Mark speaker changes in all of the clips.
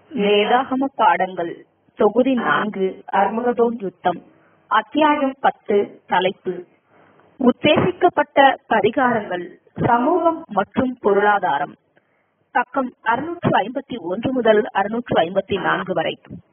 Speaker 1: வேதாகம பாடங்கள் தொகுதி நான்கு அர்மகதோன் யுத்தம் அத்தியாயம் பத்து தலைப்பு உத்தேசிக்கப்பட்ட பரிகாரங்கள் சமூகம் மற்றும் பொருளாதாரம் பக்கம் அறுநூற்று ஐம்பத்தி ஒன்று முதல் அறுநூற்று ஐம்பத்தி நான்கு வரை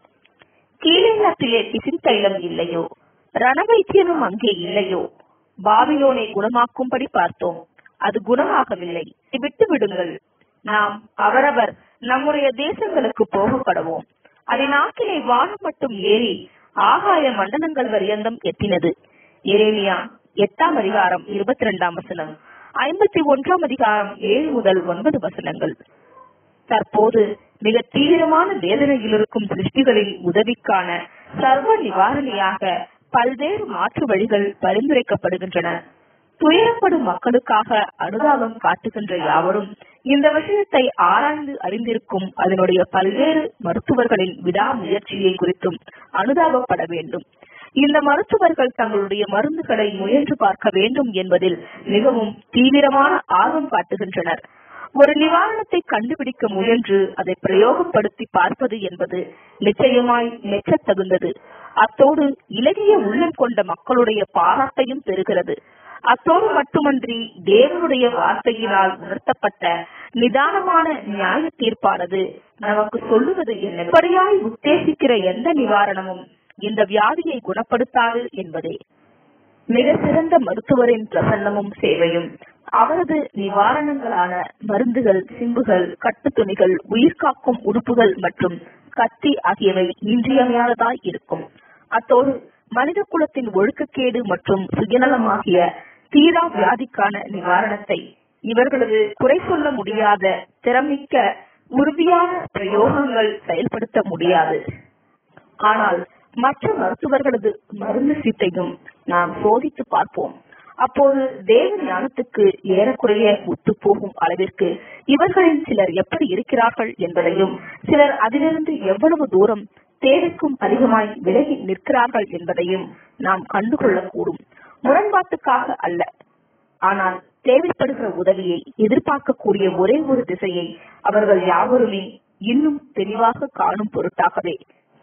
Speaker 1: கீழினத்திலே பிசின் தைலம் இல்லையோ ரணவைத்தியனும் அங்கே இல்லையோ பாபிலோனை குணமாக்கும்படி பார்த்தோம் அது குணமாகவில்லை விட்டு விடுங்கள் நாம் அவரவர் நம்முடைய தேசங்களுக்கு போகப்படுவோம் அதன் ஆக்கினை வானம் மட்டும் ஏறி ஆகாய மண்டலங்கள் வரியந்தம் எத்தினது எரேமியா எட்டாம் அதிகாரம் இருபத்தி ரெண்டாம் வசனம் ஐம்பத்தி ஒன்றாம் அதிகாரம் ஏழு முதல் ஒன்பது வசனங்கள் தற்போது மிக தீவிரமான வேதனையில் இருக்கும் சிருஷ்டிகளின் உதவிக்கான சர்வ நிவாரணியாக பல்வேறு மாற்று வழிகள் பரிந்துரைக்கப்படுகின்றன துயரப்படும் மக்களுக்காக அனுதாபம் காட்டுகின்ற யாவரும் இந்த விஷயத்தை ஆராய்ந்து அறிந்திருக்கும் அதனுடைய பல்வேறு மருத்துவர்களின் விடாமுயற்சியை குறித்தும் அனுதாபப்பட வேண்டும் இந்த மருத்துவர்கள் தங்களுடைய மருந்துகளை முயன்று பார்க்க வேண்டும் என்பதில் மிகவும் தீவிரமான ஆர்வம் காட்டுகின்றனர் ஒரு நிவாரணத்தை கண்டுபிடிக்க முயன்று அதை பிரயோகப்படுத்தி பார்ப்பது என்பது நிச்சயமாய் மெச்சத் தகுந்தது அத்தோடு இலகிய உள்ளம் கொண்ட மக்களுடைய பாராட்டையும் பெறுகிறது அத்தோடு மட்டுமன்றி தேவனுடைய வார்த்தையினால் உணர்த்தப்பட்ட நிதானமான நியாய தீர்ப்பானது நமக்கு சொல்லுவது என்னபடியாய் உத்தேசிக்கிற எந்த நிவாரணமும் இந்த வியாதியை குணப்படுத்தாது என்பதே மிக சிறந்த மருத்துவரின் பிரசன்னமும் சேவையும் அவரது நிவாரணங்களான மருந்துகள் சிம்புகள் கட்டு துணிகள் உயிர்காக்கும் உறுப்புகள் மற்றும் கத்தி ஆகியவை இன்றியமையாததாய் இருக்கும் அத்தோடு மனித குலத்தின் ஒழுக்கக்கேடு மற்றும் சுயநலமாகிய தீரா வியாதிக்கான நிவாரணத்தை இவர்களது குறை சொல்ல முடியாத திறமிக்க உறுதியான பிரயோகங்கள் செயல்படுத்த முடியாது ஆனால் மற்ற மருத்துவர்களது மருந்து சீட்டையும் நாம் சோதித்து பார்ப்போம் அப்போது தேவ ஞானத்துக்கு ஏறக்குறைய ஒத்து போகும் அளவிற்கு இவர்களில் சிலர் எப்படி இருக்கிறார்கள் என்பதையும் சிலர் அதிலிருந்து எவ்வளவு தூரம் தேவைக்கும் அதிகமாய் விலகி நிற்கிறார்கள் என்பதையும் நாம் கண்டுகொள்ளக்கூடும் முரண்பாட்டுக்காக அல்ல ஆனால் தேவைப்படுகிற உதவியை எதிர்பார்க்கக்கூடிய ஒரே ஒரு திசையை அவர்கள் யாவருமே இன்னும் தெளிவாக காணும் பொருட்டாகவே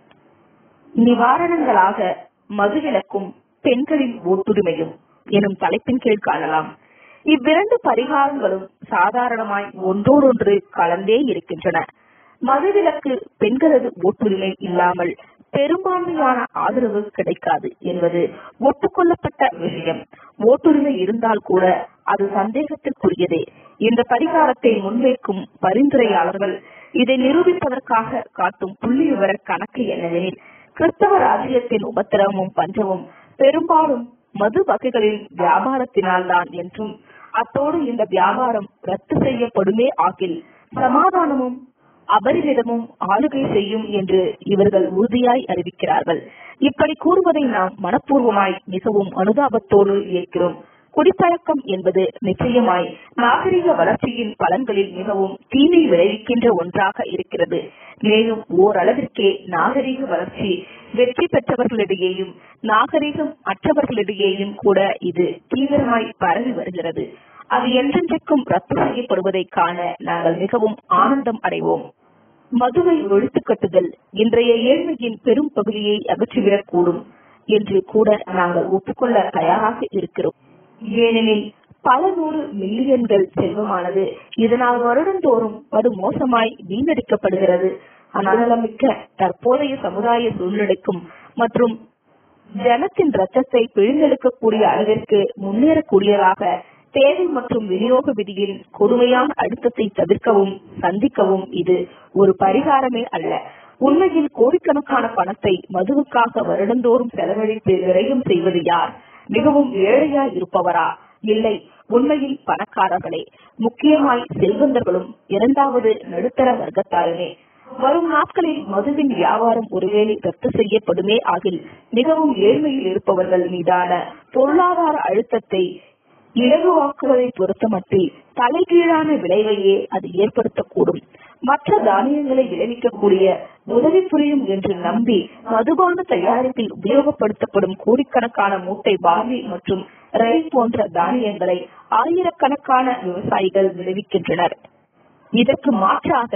Speaker 1: நிவாரணங்களாக மதுவிலக்கும் பெண்களின் ஓட்டுரிமையும் எனும் தலைப்பின் கீழ் காணலாம் இவ்விரண்டு பரிகாரங்களும் சாதாரணமாய் ஒன்றோடொன்று கலந்தே இருக்கின்றன மதுவிலக்கு பெண்களது ஓட்டுரிமை இல்லாமல் பெரும்பான்மையான ஆதரவு கிடைக்காது என்பது ஒப்புக்கொள்ளப்பட்ட விஷயம் ஓட்டுரிமை இருந்தால் கூட அது சந்தேகத்திற்குரியதே இந்த பரிகாரத்தை முன்வைக்கும் பரிந்துரையாளர்கள் இதை நிரூபிப்பதற்காக காட்டும் புள்ளி விவர கணக்கு என்னவெனில் கிறிஸ்தவ ராஜ்யத்தின் உபத்திரவமும் பஞ்சமும் பெரும்பாலும் மது வகைகளின் வியாபாரத்தினால்தான் என்றும் அத்தோடு இந்த வியாபாரம் ரத்து செய்யப்படுமே ஆகில் சமாதானமும் அபரிமிதமும் ஆளுகை செய்யும் என்று இவர்கள் உறுதியாய் அறிவிக்கிறார்கள் இப்படி கூறுவதை நாம் மனப்பூர்வமாய் மிகவும் அனுதாபத்தோடு ஏற்கிறோம் குடிப்பழக்கம் என்பது நிச்சயமாய் நாகரிக வளர்ச்சியின் பலன்களில் மிகவும் தீமை விளைவிக்கின்ற ஒன்றாக இருக்கிறது மேலும் ஓரளவிற்கே நாகரிக வளர்ச்சி வெற்றி பெற்றவர்களிடையேயும் நாகரிகம் அற்றவர்களிடையேயும் கூட இது தீவிரமாய் பரவி வருகிறது அது என்றென்றைக்கும் ரத்து செய்யப்படுவதை காண நாங்கள் மிகவும் ஆனந்தம் அடைவோம் மதுவை ஒழித்து கட்டுதல் இன்றைய ஏழ்மையின் பெரும் பகுதியை அகற்றிவிடக் கூடும் என்று கூட நாங்கள் ஒப்புக்கொள்ள தயாராக இருக்கிறோம் ஏனெனில் பல நூறு மில்லியன்கள் செல்வமானது இதனால் வருடந்தோறும் படு மோசமாய் வீணடிக்கப்படுகிறது அநலமிக்க தற்போதைய சமுதாய சூழ்நிலைக்கும் மற்றும் ஜனத்தின் ரத்தத்தை பிழிந்தெடுக்கக்கூடிய அளவிற்கு முன்னேறக்கூடியதாக தேவை மற்றும் விநியோக விதியின் கொடுமையான அழுத்தத்தை தவிர்க்கவும் சந்திக்கவும் இது ஒரு பரிகாரமே அல்ல உண்மையில் கோடிக்கணக்கான பணத்தை மதுவுக்காக வருடந்தோறும் செலவழித்து விரயம் செய்வது யார் மிகவும் ஏழையா இருப்பவரா இல்லை உண்மையில் பணக்காரர்களே முக்கியமாய் செல்வந்தர்களும் இரண்டாவது நடுத்தர வர்க்கத்தாருமே வரும் நாட்களில் மதுவின் வியாபாரம் ஒருவேளை ரத்து செய்யப்படுமே ஆகில் மிகவும் ஏழ்மையில் இருப்பவர்கள் மீதான பொருளாதார அழுத்தத்தை இலகுவாக்குவதை பொறுத்தமட்டில் தலைகீழான விளைவையே அது ஏற்படுத்தக்கூடும் மற்ற தானியங்களை விளைவிக்கக்கூடிய உதவி புரியும் என்று நம்பி மதுபான தயாரிப்பில் உபயோகப்படுத்தப்படும் கோடிக்கணக்கான மூட்டை பார்லி மற்றும் ரயில் போன்ற தானியங்களை ஆயிரக்கணக்கான விவசாயிகள் விளைவிக்கின்றனர் இதற்கு மாற்றாக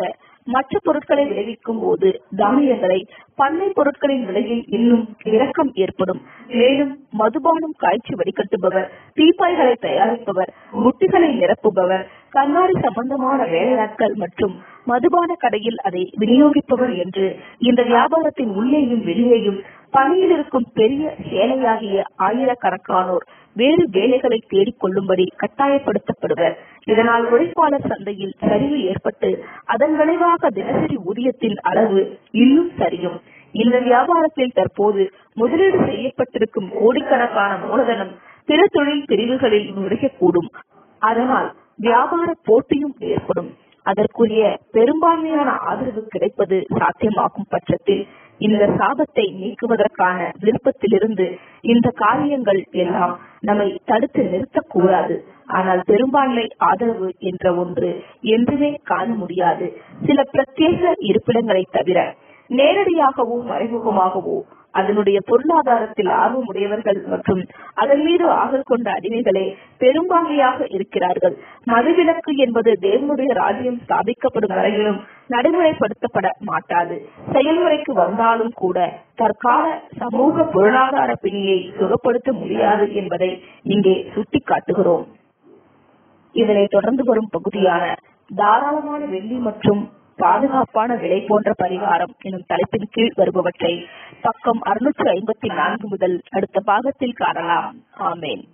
Speaker 1: மற்ற பொருட்களை விளைவிக்கும் போது தானியங்களை பண்ணை பொருட்களின் விலையில் இன்னும் இறக்கம் ஏற்படும் மேலும் மதுபானம் காய்ச்சி வடிகட்டுபவர் தீப்பாய்களை தயாரிப்பவர் முட்டிகளை நிரப்புபவர் கண்ணாடி சம்பந்தமான வேலையாட்கள் மற்றும் மதுபான கடையில் அதை விநியோகிப்பவர் என்று இந்த வியாபாரத்தின் உள்ளேயும் வெளியேயும் பணியில் இருக்கும் பெரிய சேலையாகிய ஆயிரக்கணக்கானோர் வேறு வேலைகளை தேடிக் கொள்ளும்படி கட்டாயப்படுத்தப்படுவர் இதனால் உழைப்பாளர் சந்தையில் சரிவு ஏற்பட்டு அதன் விளைவாக தினசரி ஊதியத்தின் அளவு இன்னும் சரியும் இந்த வியாபாரத்தில் தற்போது முதலீடு செய்யப்பட்டிருக்கும் கோடிக்கணக்கான மூலதனம் பிற தொழில் பிரிவுகளில் நுழையக்கூடும் அதனால் வியாபார போட்டியும் ஏற்படும் அதற்குரிய பெரும்பான்மையான ஆதரவு கிடைப்பது சாத்தியமாகும் பட்சத்தில் இந்த சாபத்தை நீக்குவதற்கான விருப்பத்திலிருந்து இந்த காரியங்கள் எல்லாம் நம்மை தடுத்து நிறுத்தக்கூடாது ஆனால் பெரும்பான்மை ஆதரவு என்ற ஒன்று என்றுமே காண முடியாது சில பிரத்யேக இருப்பிடங்களை தவிர நேரடியாகவோ மறைமுகமாகவோ அதனுடைய பொருளாதாரத்தில் ஆர்வம் உடையவர்கள் மற்றும் அதன் மீது ஆகல் கொண்ட அடிமைகளே பெரும்பான்மையாக இருக்கிறார்கள் மதுவிலக்கு என்பது தேவனுடைய ராஜ்யம் ஸ்தாபிக்கப்படும் வரையிலும் நடைமுறைப்படுத்தப்பட மாட்டாது செயல்முறைக்கு வந்தாலும் கூட தற்கால சமூக பொருளாதார பிணியை சுகப்படுத்த முடியாது என்பதை இங்கே சுட்டிக்காட்டுகிறோம் இதனை தொடர்ந்து வரும் பகுதியான தாராளமான வெள்ளி மற்றும் பாதுகாப்பான விலை போன்ற பரிகாரம் எனும் தலைப்பின் கீழ் வருபவற்றை பக்கம் அறுநூற்று ஐம்பத்தி நான்கு முதல் அடுத்த பாகத்தில் காணலாம் ஆமேன்